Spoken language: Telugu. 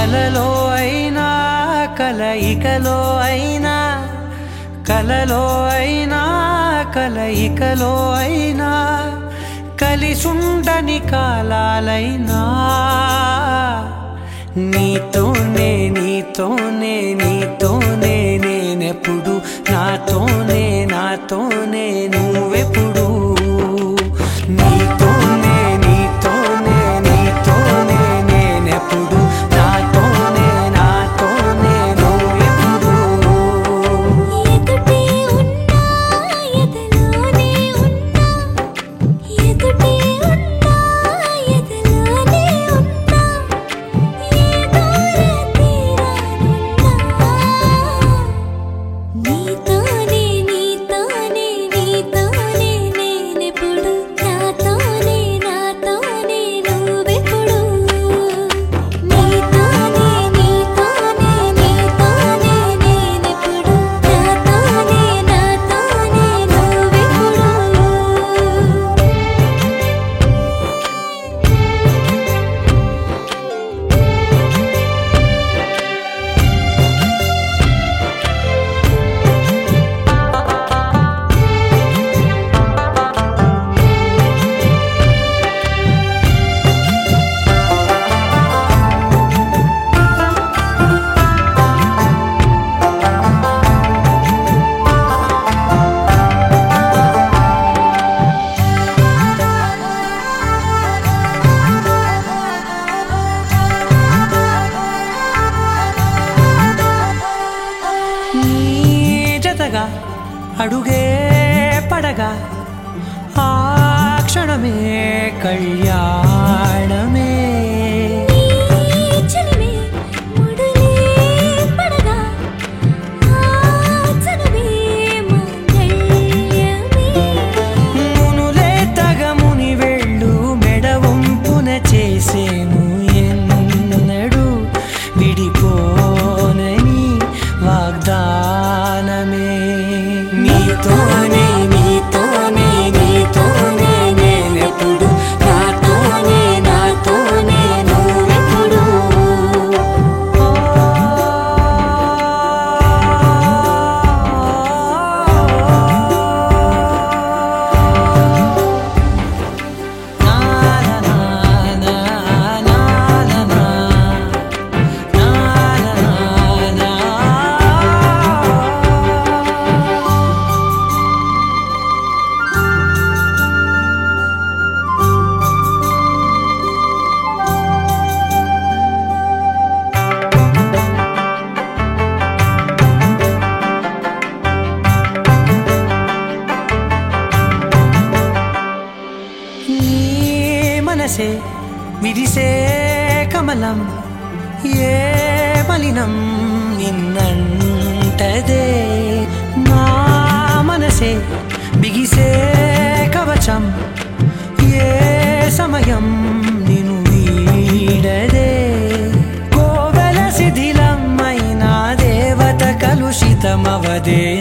కలలో అయినా కలయికలో అయినా కలలో అయినా కలయికలో అయినా కలిసుండని కాలాలైనా నీతోనే నీతోనే నీతోనే నేనెప్పుడు నాతోనే నాతోనే నువ్వెప్పుడు నీతోనే నీతోనే నీతోనే నేనెప్పుడు నాతోనే నాతోనే నువ్వెప్పుడు ఎదుటే ఉన్నా ఎదలోనే ఉన్నా ఎదుటే ఉన్నా ఎదలోనే ఉన్నా ఏ దూర తీరానున్నా నీతోనే నీతోనే నీతోనే నేనెప్పుడు నాతోనే నాతోనే నువ్వెప్పుడు నీతోనే నీతోనే నీతోనే నేనెప్పుడు నాతోనే నాతోనే నువ్వెప్పుడు నీ జతగా అడుగే పడగా ఆ క్షణమే కళ్యాణమే నీ చెలిమే ముడులే పడగా ఆ చనువే మంగళ్యమే మునులే తగముని వెళ్ళు మెడవంపున చేసేను ఎన్నడు విడిపోనని వాగ్దానమే నీతోనే నీతోనే నీతోనే నేనెప్పుడు నాతోనే నాతోనే నువ్వెప్పుడు నీ మనసే విరిసే కమలం ఏ మలినం నిన్నంటదే నా మనసే బిగిసే కవచం ఏ సమయం నిను వీడదే కోవెల శిథిలం అయినా దేవత కలుషితమవదే